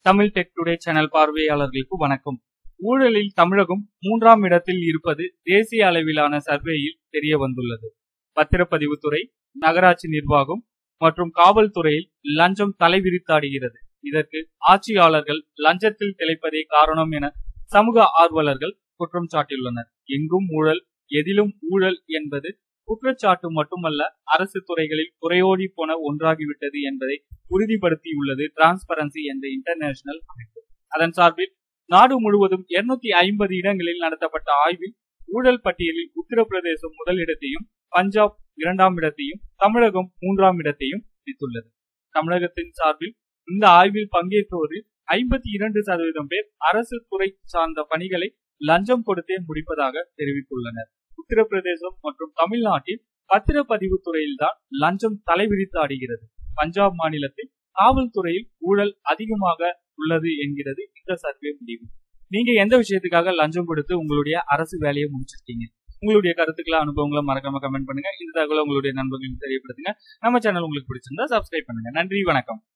Tamil tech today channel பார்வையாளர்களுக்கு வணக்கம் ஊழலில் தமிழகம் மூன்றாம் இடத்தில் இருப்பது தேசிய அளவிலான சர்வேயில் தெரிய வந்துள்ளது பத்திரப்பதிவுத்துறை நகராட்சி நிர்வாகம் மற்றும் காவல்துறையில் லஞ்சம் தலைவிரித்தாடுகிறது இதற்கு ஆட்சியாளர்கள் லஞ்சத்தில் திளைப்பதே காரணம் என சமூக ஆர்வலர்கள் குற்றம் சாட்டியுள்ளனர் எங்கும் ஊழல் எதிலும் ஊழல் என்பது குற்றச்சாட்டு மட்டுமல்ல அரசு துறைகளில் குறையோடி போன ஒன்றாகிவிட்டது என்பதை உறுதிப்படுத்தியுள்ளது டிரான்ஸ்பரன்சி என்ற இன்டர்நேஷனல் அமைப்பு அதன் சார்பில் நாடு முழுவதும் இருநூத்தி ஐம்பது இடங்களில் நடத்தப்பட்ட ஆய்வில் ஊழல் பட்டியலில் உத்தரப்பிரதேசம் முதலிடத்தையும் பஞ்சாப் இரண்டாம் இடத்தையும் தமிழகம் மூன்றாம் இடத்தையும் பிடித்துள்ளது தமிழகத்தின் சார்பில் இந்த ஆய்வில் பங்கேற்போரில் ஐம்பத்தி இரண்டு சதவீதம் பேர் அரசு துறை சார்ந்த பணிகளை லஞ்சம் கொடுத்தே முடிப்பதாக தெரிவித்துள்ளனர் உத்தரப்பிரதேசம் மற்றும் தமிழ்நாட்டில் பத்திரப்பதிவு துறையில்தான் லஞ்சம் தலைவிரித்து ஆடுகிறது பஞ்சாப் மாநிலத்தில் காவல்துறையில் ஊழல் அதிகமாக உள்ளது என்கிறது இந்த சர்வே முடிவு நீங்க எந்த விஷயத்துக்காக லஞ்சம் கொடுத்து உங்களுடைய அரசு வேலையை முடிச்சிருக்கீங்க உங்களுடைய கருத்துக்களை அனுபவங்களை மறக்காம கமெண்ட் பண்ணுங்க இந்த தகவலை உங்களுடைய நண்பர்களுக்கு தெரியப்படுத்துங்க நம்ம சேனல் உங்களுக்கு பிடிச்சிருந்தா சப்ஸ்கிரைப் பண்ணுங்க நன்றி வணக்கம்